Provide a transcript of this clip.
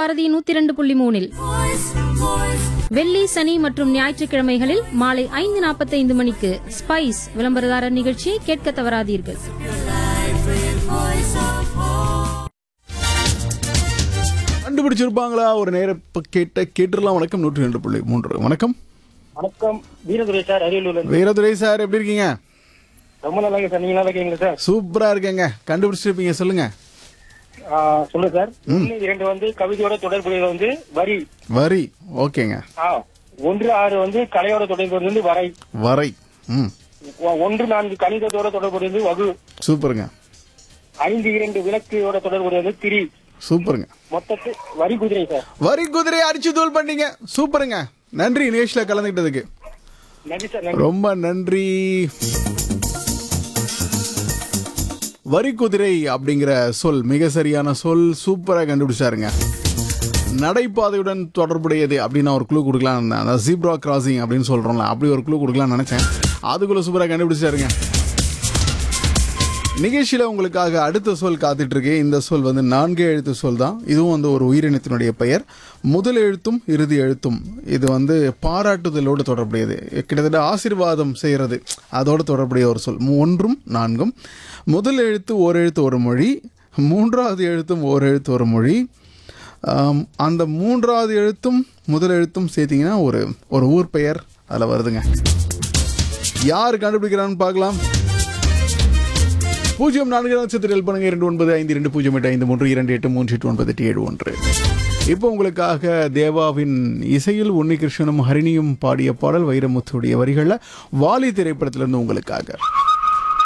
பாரதி நூத்தி இரண்டு புள்ளி மூணில் வெள்ளி சனி மற்றும் ஞாயிற்றுக்கிழமைகளில் மாலை ஐந்து நாற்பத்தைந்து மணிக்கு ஸ்பைஸ் விளம்பரதாரர் நிகழ்ச்சியை கேட்க தவறாதீர்கள் கண்டுபிடிச்சிருப்பாங்களா ஒரு நேர இப்ப கேட்ட கேட்டுடலாம் வணக்கம் நூற்றி ரெண்டு புள்ளி மூன்று வணக்கம் வணக்கம் வீரதுரை சார் அரியலூர்ல இருந்து வீரதுரை சார் எப்படி இருக்கீங்க ரொம்ப நல்லா இருக்கு சார் நீங்க நல்லா இருக்கீங்களா சார் சூப்பரா இருக்கேங்க கண்டுபிடிச்சிருப்பீங்க சொல்லுங்க ஆ, சொல்லுங்க சார் ஒன்னு இரண்டு வந்து கவிதையோட தொடர்புடையது வந்து வரி வரி ஓகேங்க ஆ, ஒன்று ஆறு வந்து கலையோட தொடர்புடையது வந்து வரை வரை ம் ஒ- ஒன்று நான்கு கணிதத்தோட தொடர்புடையது வகு சூப்பருங்க ஐந்து இரண்டு விளக்கையோட தொடர்புடையது திரி சூப்பருங்க மொத்தத்து வரி குதிரை சார் வரி குதிரை அடிச்சு தூள் பண்ணீங்க சூப்பருங்க நன்றி நிகழ்ச்சியில கலந்துக்கிட்டதுக்கு நன்றி சார் நன்றி ரொம்ப நன்றி வரி குதிரை அப்படிங்கிற சொல் மிக சரியான சொல் சூப்பரா கண்டுபிடிச்சாருங்க நடைபாதையுடன் தொடர்புடையது அப்படின்னு நான் ஒரு க்ளூ கொடுக்கலாம் இருந்தேன் அதாவது ஜீப்ரா கிராசிங் அப்படின்னு சொல்றோம்ல அப்படி ஒரு க்ளூ கொடுக்கலாம்னு நினைச்சேன் அதுக்குள்ள சூப்பரா கண்டுபிடிச்சாருங்க நிகழ்ச்சியில உங்களுக்காக அடுத்த சொல் காத்துட்டு இருக்கு இந்த சொல் வந்து நான்கு எழுத்து சொல் தான் இதுவும் வந்து ஒரு உயிரினத்தினுடைய பெயர் முதல் எழுத்தும் இறுதி எழுத்தும் இது வந்து பாராட்டுதலோடு தொடர்புடையது கிட்டத்தட்ட ஆசீர்வாதம் செய்யறது அதோடு தொடர்புடைய ஒரு சொல் ஒன்றும் நான்கும் முதல் எழுத்து ஓர் எழுத்து ஒரு மொழி மூன்றாவது எழுத்தும் ஓர் எழுத்து ஒரு மொழி ஆம், அந்த மூன்றாவது எழுத்தும் முதல் எழுத்தும் சேர்த்தீங்கன்னா ஒரு ஒரு ஊர் பெயர் அதில் வருதுங்க யார் கண்டுபிடிக்கிறான்னு பார்க்கலாம் பூஜ்ஜியம் நான்கு நட்சத்திரம் பண்ணுங்க இரண்டு ஒன்பது ஐந்து இரண்டு பூஜ்ஜியம் எட்டு ஐந்து மூன்று இரண்டு எட்டு மூன்று எட்டு ஒன்பது எட்டு ஏழு ஒன்று இப்போ உங்களுக்காக தேவாவின் இசையில் உன்னிகிருஷ்ணனும் ஹரிணியும் பாடிய பாடல் வைரமுத்துடைய வரிகளில் வாலி திரைப்படத்திலிருந்து உங்களுக்காக